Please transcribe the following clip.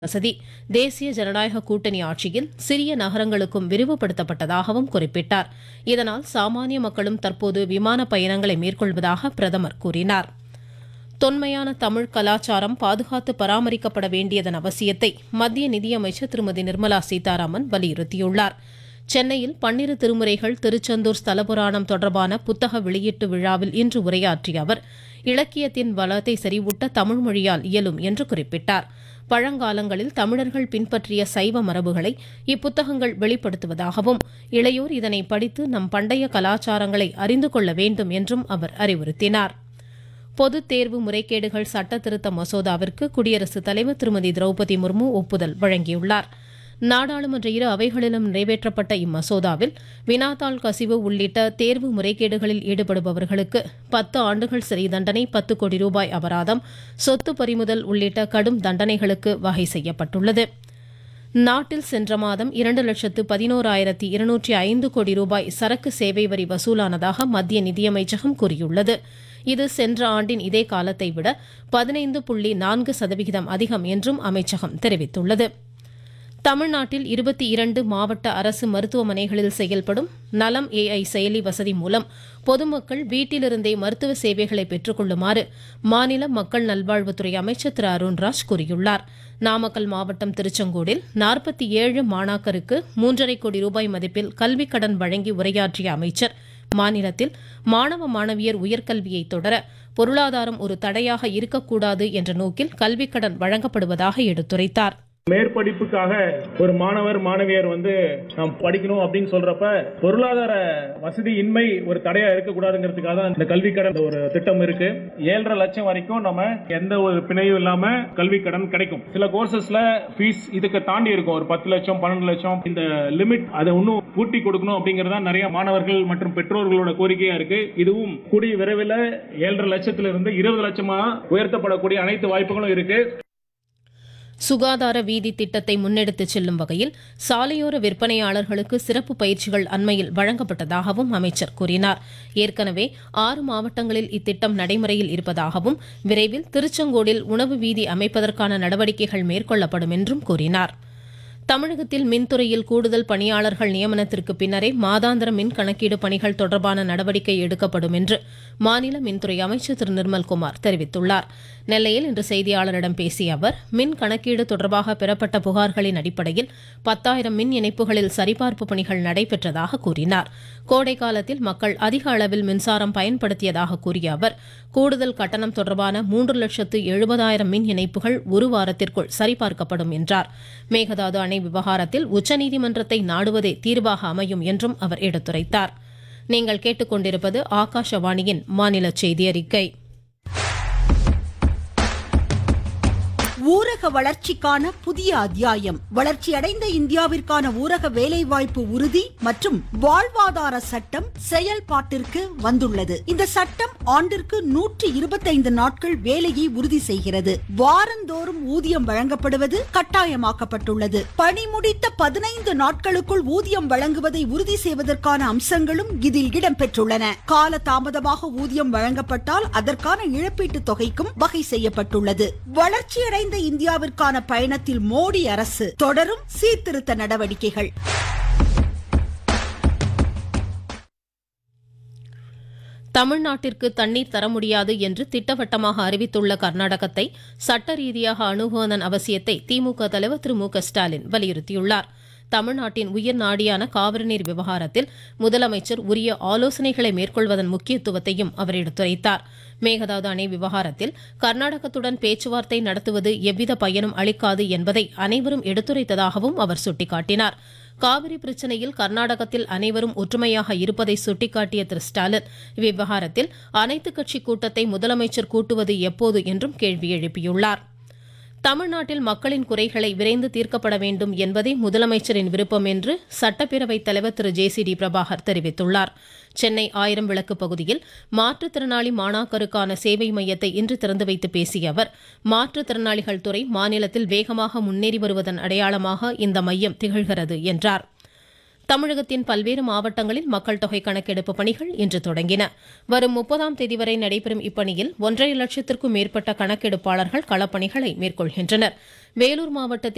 வசதி தேசிய ஜனநாயக கூட்டணி ஆட்சியில் சிறிய நகரங்களுக்கும் விரிவுபடுத்தப்பட்டதாகவும் குறிப்பிட்டார் இதனால் சாமானிய மக்களும் தற்போது விமான பயணங்களை மேற்கொள்வதாக பிரதமர் கூறினார் தொன்மையான தமிழ் கலாச்சாரம் பாதுகாத்து பராமரிக்கப்பட வேண்டியதன் அவசியத்தை மத்திய நிதியமைச்சர் திருமதி நிர்மலா சீதாராமன் வலியுறுத்தியுள்ளார் சென்னையில் பன்னிரு திருமுறைகள் திருச்செந்தூர் ஸ்தலபுராணம் தொடர்பான புத்தக வெளியீட்டு விழாவில் இன்று உரையாற்றிய அவர் இலக்கியத்தின் வளத்தை செறிவூட்ட தமிழ் மொழியால் இயலும் என்று குறிப்பிட்டார் பழங்காலங்களில் தமிழர்கள் பின்பற்றிய சைவ மரபுகளை இப்புத்தகங்கள் வெளிப்படுத்துவதாகவும் இளையோர் இதனை படித்து நம் பண்டைய கலாச்சாரங்களை அறிந்து கொள்ள வேண்டும் என்றும் அவர் அறிவுறுத்தினார் பொதுத் தேர்வு முறைகேடுகள் சட்ட திருத்த மசோதாவிற்கு குடியரசுத் தலைவர் திருமதி திரௌபதி முர்மு ஒப்புதல் வழங்கியுள்ளார் நாடாளுமன்ற இரு அவைகளிலும் நிறைவேற்றப்பட்ட இம்மசோதாவில் வினாத்தாள் கசிவு உள்ளிட்ட தேர்வு முறைகேடுகளில் ஈடுபடுபவர்களுக்கு பத்து ஆண்டுகள் சிறை தண்டனை பத்து கோடி ரூபாய் அபராதம் சொத்து பறிமுதல் உள்ளிட்ட கடும் தண்டனைகளுக்கு வகை செய்யப்பட்டுள்ளது நாட்டில் சென்ற மாதம் இரண்டு லட்சத்து பதினோராயிரத்தி இருநூற்றி ஐந்து கோடி ரூபாய் சரக்கு சேவை வரி வசூலானதாக மத்திய நிதியமைச்சகம் கூறியுள்ளது இது சென்ற ஆண்டின் இதே காலத்தை விட பதினைந்து புள்ளி நான்கு சதவிகிதம் அதிகம் என்றும் அமைச்சகம் தெரிவித்துள்ளது தமிழ்நாட்டில் இருபத்தி இரண்டு மாவட்ட அரசு மருத்துவமனைகளில் செயல்படும் நலம் ஏஐ செயலி வசதி மூலம் பொதுமக்கள் வீட்டிலிருந்தே மருத்துவ சேவைகளை பெற்றுக்கொள்ளுமாறு மாநில மக்கள் நல்வாழ்வுத்துறை அமைச்சர் திரு அருண்ராஜ் கூறியுள்ளார் நாமக்கல் மாவட்டம் திருச்செங்கோடில் நாற்பத்தி ஏழு மாணாக்கருக்கு மூன்றரை கோடி ரூபாய் மதிப்பில் கல்விக் கடன் வழங்கி உரையாற்றிய அமைச்சர் மாநிலத்தில் மாணவ மாணவியர் உயர்கல்வியை தொடர பொருளாதாரம் ஒரு தடையாக இருக்கக்கூடாது என்ற நோக்கில் கல்விக் கடன் வழங்கப்படுவதாக எடுத்துரைத்தார் மேற்படிப்புக்காக ஒரு மாணவர் மாணவியர் வந்து நாம் படிக்கணும் அப்படின்னு சொல்றப்ப பொருளாதார வசதி இன்மை ஒரு தடையா இருக்கக்கூடாதுங்கிறதுக்காக தான் இந்த கல்வி கடன் ஒரு திட்டம் இருக்கு ஏழரை லட்சம் வரைக்கும் நம்ம எந்த ஒரு பிணையும் இல்லாம கல்வி கடன் கிடைக்கும் சில கோர்சஸ்ல ஃபீஸ் இதுக்கு தாண்டி இருக்கும் ஒரு பத்து லட்சம் பன்னெண்டு லட்சம் இந்த லிமிட் அதை இன்னும் பூட்டி கொடுக்கணும் அப்படிங்கறதா நிறைய மாணவர்கள் மற்றும் பெற்றோர்களோட கோரிக்கையா இருக்கு இதுவும் கூடிய விரைவில் ஏழரை லட்சத்திலிருந்து இருந்து இருபது லட்சமா உயர்த்தப்படக்கூடிய அனைத்து வாய்ப்புகளும் இருக்கு சுகாதார வீதி திட்டத்தை முன்னெடுத்துச் செல்லும் வகையில் சாலையோர விற்பனையாளர்களுக்கு சிறப்பு பயிற்சிகள் அண்மையில் வழங்கப்பட்டதாகவும் அமைச்சர் கூறினார் ஏற்கனவே ஆறு மாவட்டங்களில் இத்திட்டம் நடைமுறையில் இருப்பதாகவும் விரைவில் திருச்செங்கோடில் உணவு வீதி அமைப்பதற்கான நடவடிக்கைகள் மேற்கொள்ளப்படும் என்றும் கூறினார் தமிழகத்தில் மின்துறையில் கூடுதல் பணியாளர்கள் நியமனத்திற்கு பின்னரே மாதாந்திர மின் கணக்கீடு பணிகள் தொடர்பான நடவடிக்கை எடுக்கப்படும் என்று மாநில மின்துறை அமைச்சர் திரு நிர்மல்குமார் தெரிவித்துள்ளார் நெல்லையில் இன்று செய்தியாளரிடம் பேசிய அவர் மின் கணக்கீடு தொடர்பாக பெறப்பட்ட புகார்களின் அடிப்படையில் பத்தாயிரம் மின் இணைப்புகளில் சரிபார்ப்பு பணிகள் நடைபெற்றதாக கூறினார் கோடை காலத்தில் மக்கள் அதிக அளவில் மின்சாரம் பயன்படுத்தியதாக கூறிய அவர் கூடுதல் கட்டணம் தொடர்பான மூன்று லட்சத்து எழுபதாயிரம் மின் இணைப்புகள் ஒரு வாரத்திற்குள் சரிபார்க்கப்படும் என்றார் மேகதாது அணை விவகாரத்தில் உச்சநீதிமன்றத்தை நாடுவதே தீர்வாக அமையும் என்றும் அவர் எடுத்துரைத்தார் நீங்கள் கேட்டுக்கொண்டிருப்பது ஆகாஷவாணியின் மாநில செய்தி அறிக்கை ஊரக வளர்ச்சிக்கான புதிய அத்தியாயம் வளர்ச்சியடைந்த இந்தியாவிற்கான ஊரக வேலைவாய்ப்பு உறுதி மற்றும் வாழ்வாதார சட்டம் செயல்பாட்டிற்கு வந்துள்ளது இந்த சட்டம் ஆண்டிற்கு நூற்றி இருபத்தைந்து நாட்கள் வேலையை உறுதி செய்கிறது வாரந்தோறும் ஊதியம் வழங்கப்படுவது கட்டாயமாக்கப்பட்டுள்ளது பணி முடித்த பதினைந்து நாட்களுக்குள் ஊதியம் வழங்குவதை உறுதி செய்வதற்கான அம்சங்களும் இதில் இடம்பெற்றுள்ளன கால தாமதமாக ஊதியம் வழங்கப்பட்டால் அதற்கான இழப்பீட்டுத் தொகைக்கும் வகை செய்யப்பட்டுள்ளது வளர்ச்சியடைந்த இந்தியாவிற்கான பயணத்தில் மோடி அரசு தொடரும் சீர்திருத்த நடவடிக்கைகள் தமிழ்நாட்டிற்கு தண்ணீர் தர முடியாது என்று திட்டவட்டமாக அறிவித்துள்ள கர்நாடகத்தை சட்ட ரீதியாக அணுகுவதன் அவசியத்தை திமுக தலைவர் திரு மு க ஸ்டாலின் வலியுறுத்தியுள்ளார் தமிழ்நாட்டின் உயிர் நாடியான காவிரி நீர் விவகாரத்தில் முதலமைச்சர் உரிய ஆலோசனைகளை மேற்கொள்வதன் முக்கியத்துவத்தையும் அவர் எடுத்துரைத்தார் மேகதாது அணை விவகாரத்தில் கர்நாடகத்துடன் பேச்சுவார்த்தை நடத்துவது எவ்வித பயனும் அளிக்காது என்பதை அனைவரும் எடுத்துரைத்ததாகவும் அவர் சுட்டிக்காட்டினார் காவிரி பிரச்சனையில் கர்நாடகத்தில் அனைவரும் ஒற்றுமையாக இருப்பதை சுட்டிக்காட்டிய திரு ஸ்டாலின் இவ்விவகாரத்தில் அனைத்துக் கட்சி கூட்டத்தை முதலமைச்சர் கூட்டுவது எப்போது என்றும் கேள்வி எழுப்பியுள்ளார் தமிழ்நாட்டில் மக்களின் குறைகளை விரைந்து தீர்க்கப்பட வேண்டும் என்பதே முதலமைச்சரின் விருப்பம் என்று சட்டப்பேரவைத் தலைவர் திரு ஜே சி டி பிரபாகர் தெரிவித்துள்ளார் சென்னை ஆயிரம் விளக்கு பகுதியில் மாற்றுத்திறனாளி மாணாக்கருக்கான சேவை மையத்தை இன்று திறந்து வைத்து பேசிய அவர் மாற்றுத்திறனாளிகள் துறை மாநிலத்தில் வேகமாக முன்னேறி வருவதன் அடையாளமாக இந்த மையம் திகழ்கிறது என்றார் தமிழகத்தின் பல்வேறு மாவட்டங்களில் மக்கள் தொகை கணக்கெடுப்பு பணிகள் இன்று தொடங்கின வரும் முப்பதாம் தேதி வரை நடைபெறும் இப்பணியில் ஒன்றரை லட்சத்திற்கும் மேற்பட்ட கணக்கெடுப்பாளர்கள் களப்பணிகளை மேற்கொள்கின்றனர் வேலூர் மாவட்டத்தில்